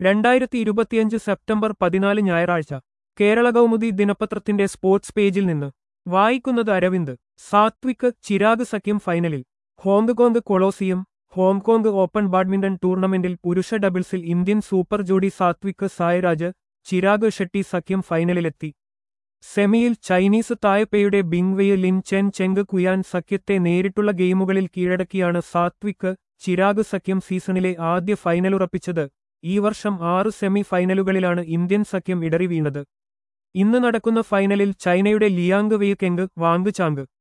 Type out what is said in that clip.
രണ്ടായിരത്തി ഇരുപത്തിയഞ്ച് സെപ്റ്റംബർ പതിനാല് ഞായറാഴ്ച കേരള കൗമുദി ദിനപത്രത്തിന്റെ സ്പോർട്സ് പേജിൽ നിന്ന് വായിക്കുന്നത് അരവിന്ദ് സാത്വിക് ചിരാഗ് സഖ്യം ഫൈനലിൽ Hong Kong Coliseum Hong Kong open badminton ടൂർണമെന്റിൽ പുരുഷ ഡബിൾസിൽ ഇന്ത്യൻ സൂപ്പർ ജോഡി സാത്വിക് സായ്രാജ് ചിരാഗ് ഷെട്ടി സഖ്യം ഫൈനലിലെത്തി സെമിയിൽ ചൈനീസ് തായ്പേയുടെ Bingwei Lin Chen Cheng Kuan സഖ്യത്തെ നേരിട്ടുള്ള ഗെയിമുകളിൽ കീഴടക്കിയാണ് സാത്വിക് ചിരാഗ് സഖ്യം സീസണിലെ ആദ്യ ഫൈനലുറപ്പിച്ചത് ഈ വർഷം ആറ് സെമി ഫൈനലുകളിലാണ് ഇന്ത്യൻ സഖ്യം ഇടറി വീണത് ഇന്ന് നടക്കുന്ന ഫൈനലിൽ ചൈനയുടെ Liang Wei Keng Wang Chang